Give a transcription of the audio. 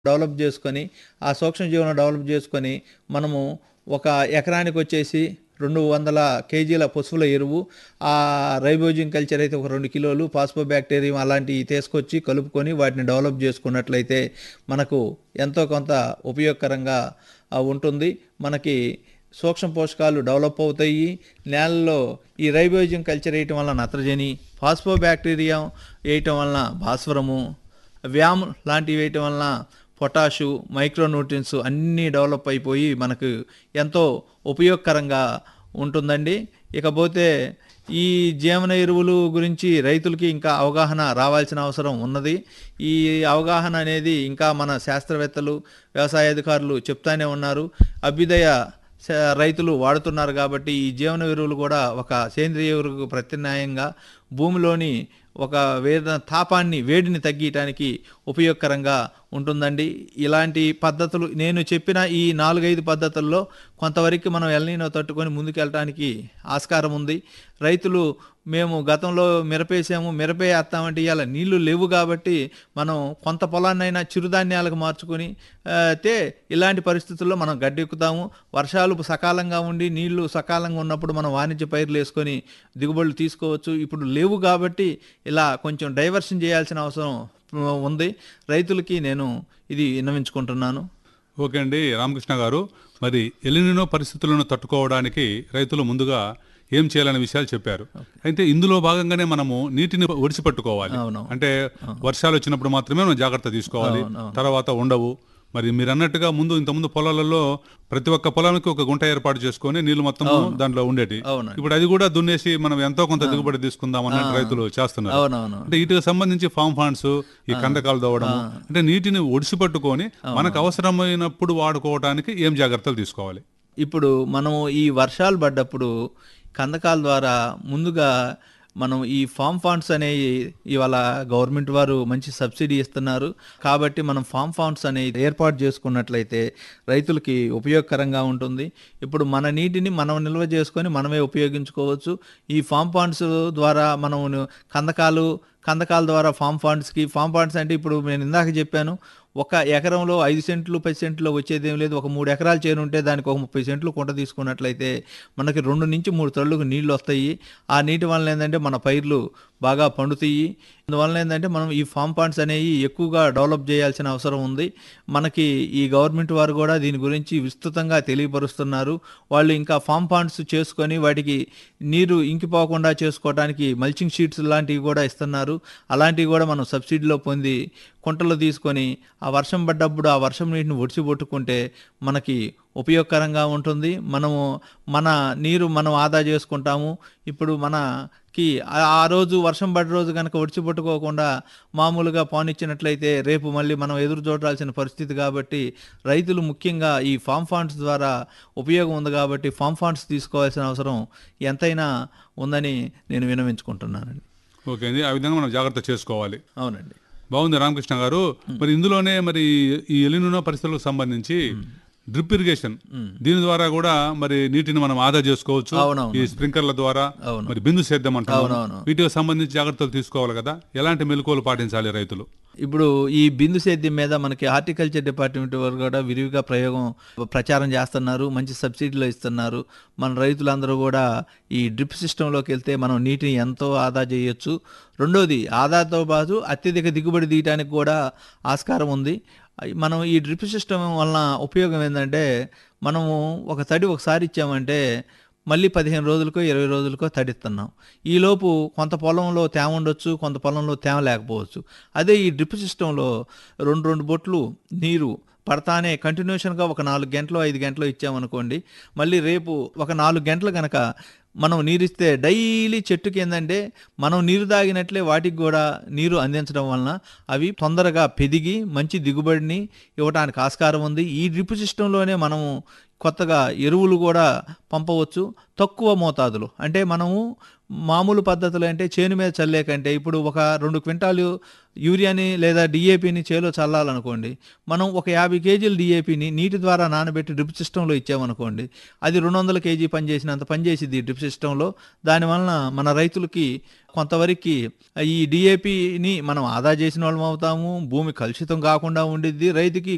Develop చేసుకొని ఆ సూక్ష్మజీవులను develop చేసుకొని మనము ఒక ఎకరానికి వచ్చేసి రెండు వందల కేజీల పశువుల ఎరువు ఆ రైబోజింగ్ కల్చర్ అయితే ఒక రెండు కిలోలు పాస్పో బ్యాక్టీరియం అలాంటివి తీసుకొచ్చి కలుపుకొని వాటిని డెవలప్ చేసుకున్నట్లయితే మనకు ఎంతో కొంత ఉపయోగకరంగా ఆ, ఉంటుంది మనకి సూక్ష్మ పోషకాలు డెవలప్ అవుతాయి నేలలో ఈ రైబోజింగ్ కల్చర్ వేయటం వల్ల నత్రజని పాస్పో బ్యాక్టీరియా వేయటం వలన భాస్వరము వ్యామ్ లాంటివి వేయటం వలన పొటాషు మైక్రోన్యూట్రియన్స్ అన్నీ డెవలప్ అయిపోయి మనకు ఎంతో ఉపయోగకరంగా ఉంటుందండి ఇకపోతే ఈ జీవన ఎరువులు గురించి రైతులకి ఇంకా అవగాహన రావాల్సిన అవసరం ఉన్నది ఈ అవగాహన అనేది ఇంకా మన శాస్త్రవేత్తలు వ్యవసాయ అధికారులు చెప్తానే ఉన్నారు అభ్యుదయ స- రైతులు వాడుతున్నారు కాబట్టి ఈ జీవన ఎరువులు కూడా ఒక సేంద్రియ ఎరువులకు ప్రత్యామ్నాయంగా భూమిలోని ఒక వేద తాపాన్ని వేడిని తగ్గించడానికి ఉపయోగకరంగా ఉంటుందండి ఇలాంటి పద్ధతులు నేను చెప్పిన ఈ నాలుగైదు పద్ధతుల్లో కొంతవరకు మనం ఎల్నీనో తట్టుకొని ముందుకెళ్ళడానికి ఆస్కారం ఉంది రైతులు మేము గతంలో మిరపేసాము మిరపే వేస్తామంటే ఇవాళ నీళ్లు లేవు కాబట్టి మనం కొంత పొలాన్నైనా చిరుధాన్యాలకు మార్చుకొని ఆ, అయితే ఇలాంటి పరిస్థితుల్లో మనం గడ్డెక్కుతాము వర్షాలు సకాలంగా ఉండి నీళ్లు సకాలంగా ఉన్నప్పుడు మనం వాణిజ్య పైర్లు వేసుకొని దిగుబడులు తీసుకోవచ్చు ఇప్పుడు లేవు కాబట్టి ఇలా కొంచెం డైవర్షన్ చేయాల్సిన అవసరం ఆ, ఉంది రైతులకి నేను ఇది విన్నవించుకుంటున్నాను ఓకే అండి రామకృష్ణ గారు మరి ఎలినినో పరిస్థితులను తట్టుకోవడానికి రైతులు ముందుగా ఏం చేయాలనే విషయాలు చెప్పారు అయితే ఇందులో భాగంగానే మనము నీటిని ఒడిసిపట్టుకోవాలి అవును. అంటే వర్షాలు వచ్చినప్పుడు మాత్రమే మనం జాగ్రత్త తీసుకోవాలి తర్వాత ఉండవు మరి మీరు అన్నట్టుగా ముందు ఇంతకుముందు పొలాలలో ప్రతి ఒక్క పొలానికి ఒక గుంట ఏర్పాటు చేసుకొని నీళ్లు మొత్తం దాంట్లో ఉండేటి అవునండి. ఇప్పుడు అది కూడా దున్నేసి మనం ఎంతో కొంత దిగుబడి తీసుకుందాం అన్నట్టు రైతులు చేస్తున్నారు అవునవును అంటే వీటికి సంబంధించి ఫామ్ ఫండ్స్ ఈ కందకాలు తవ్వడము అంటే నీటిని ఒడిసి పట్టుకొని మనకు అవసరమైనప్పుడు వాడుకోవడానికి ఏం జాగ్రత్తలు తీసుకోవాలి ఇప్పుడు మనం ఈ వర్షాలు పడ్డప్పుడు కందకాల ద్వారా ముందుగా మనం ఈ ఫామ్ ఫండ్స్ అనేవి ఇవాళ గవర్నమెంట్ వారు మంచి సబ్సిడీ ఇస్తున్నారు కాబట్టి మనం ఫామ్ ఫండ్స్ అనేవి ఏర్పాటు చేసుకున్నట్లయితే రైతులకి ఉపయోగకరంగా ఉంటుంది ఇప్పుడు మన నీటిని మనం నిల్వ చేసుకొని మనమే ఉపయోగించుకోవచ్చు ఈ ఫామ్ ఫండ్స్ ద్వారా మనం కందకాలు కందకాల ద్వారా ఫామ్ ఫండ్స్కి ఫామ్ ఫండ్స్ అంటే ఇప్పుడు నేను ఇందాక చెప్పాను ఒక ఎకరంలో ఐదు సెంట్లు పది సెంట్లో వచ్చేది ఏం లేదు ఒక మూడు ఎకరాలు చేను ఉంటే దానికి ఒక ముప్పై సెంట్లు కుంట తీసుకున్నట్లయితే మనకి రెండు నుంచి మూడు తళ్ళుకు నీళ్లు వస్తాయి ఆ నీటి వలన ఏంటంటే మన పైర్లు బాగా పండుతాయి అందువలన ఏంటంటే మనం ఈ ఫామ్ పాండ్స్ అనేవి ఎక్కువగా డెవలప్ చేయాల్సిన అవసరం ఉంది మనకి ఈ గవర్నమెంట్ వారు కూడా దీని గురించి విస్తృతంగా తెలియపరుస్తున్నారు వాళ్ళు ఇంకా ఫామ్ పాండ్స్ చేసుకొని వాటికి నీరు ఇంకిపోకుండా చేసుకోవడానికి మల్చింగ్ షీట్స్ లాంటివి కూడా ఇస్తున్నారు అలాంటివి కూడా మనం సబ్సిడీలో పొంది కుంటలు తీసుకొని ఆ వర్షం పడ్డప్పుడు ఆ వర్షం నీటిని ఒడిచిపట్టుకుంటే మనకి ఉపయోగకరంగా ఉంటుంది మనము మన నీరు మనం ఆదా చేసుకుంటాము ఇప్పుడు మనకి ఆ- ఆ రోజు వర్షం పడ్డ రోజు కనుక ఒడిచిపట్టుకోకుండా మామూలుగా పానిచ్చినట్లయితే రేపు మళ్ళీ మనం ఎదురు చూడాల్సిన పరిస్థితి కాబట్టి రైతులు ముఖ్యంగా ఈ ఫామ్ ఫండ్స్ ద్వారా ఉపయోగం ఉంది కాబట్టి ఫామ్ ఫండ్స్ తీసుకోవాల్సిన అవసరం ఎంతైనా ఉందని నేను వినవించుకుంటున్నానండి ఓకే అండి ఆ విధంగా మనం జాగ్రత్త చేసుకోవాలి అవునండి బాగుంది రామకృష్ణ గారు మరి ఇందులోనే మరి ఈ ఎలినున్న పరిస్థితులకు సంబంధించి డ్రిప్ ఇరిగేషన్ దీని ద్వారా కూడా మరి నీటిని మనం ఆదా చేసుకోవచ్చు అవునవును. ఈ స్ప్రింక్లర్ల ద్వారా అవును. మరి బిందు సేద్యం అంటున్నాం అవునవును. వీటికి సంబంధించి జాగ్రత్తలు తీసుకోవాలి కదా ఎలాంటి మెలకువలు పాటించాలి రైతులు ఇప్పుడు ఈ బిందు సేద్యం మీద మనకి హార్టికల్చర్ డిపార్ట్మెంట్ వారు కూడా విరివిగా ప్రయోగం ప్రచారం చేస్తున్నారు మంచి సబ్సిడీలు ఇస్తున్నారు మన రైతులందరూ కూడా ఈ డ్రిప్ సిస్టంలోకి వెళ్తే మనం నీటిని ఎంతో ఆదా చేయొచ్చు రెండోది ఆదాతో పాటు అత్యధిక దిగుబడి తీయడానికి కూడా ఆస్కారం ఉంది మనం ఈ డ్రిప్ సిస్టమ్ వలన ఉపయోగం ఏంటంటే మనము ఒక తడి ఒకసారి ఇచ్చామంటే మళ్ళీ పదిహేను రోజులకో ఇరవై రోజులకో తడిస్తున్నాం ఈలోపు కొంత పొలంలో తేమ ఉండొచ్చు కొంత పొలంలో తేమ లేకపోవచ్చు అదే ఈ డ్రిప్ సిస్టంలో రెండు రెండు బొట్లు నీరు పడతానే కంటిన్యూషన్గా ఒక నాలుగు గంటలు ఐదు గంటలు ఇచ్చామనుకోండి మళ్ళీ రేపు ఒక నాలుగు గంటలు కనుక మనం నీరిస్తే డైలీ చెట్టుకి ఏంటంటే మనం నీరు తాగినట్లే వాటికి కూడా నీరు అందించడం వలన అవి తొందరగా పెరిగి మంచి దిగుబడిని ఇవ్వడానికి ఆస్కారం ఉంది ఈ డ్రిప్ సిస్టంలోనే మనము కొత్తగా ఎరువులు కూడా పంపవచ్చు తక్కువ మోతాదులు అంటే మనము మామూలు పద్ధతులు అంటే చేను మీద చల్లే కంటే ఇప్పుడు ఒక రెండు క్వింటాలు యూరియాని లేదా డిఏపిని చేలో చల్లాలనుకోండి మనం ఒక యాభై కేజీల డిఏపిని నీటి ద్వారా నానబెట్టి డ్రిప్ సిస్టంలో ఇచ్చామనుకోండి అది రెండు వందల కేజీ పనిచేసినంత పనిచేసింది ఈ డ్రిప్ సిస్టంలో దానివలన మన రైతులకి కొంతవరకు ఈ డిఏపిని మనం ఆదా చేసిన వాళ్ళం అవుతాము భూమి కలుషితం కాకుండా ఉండిద్ది రైతుకి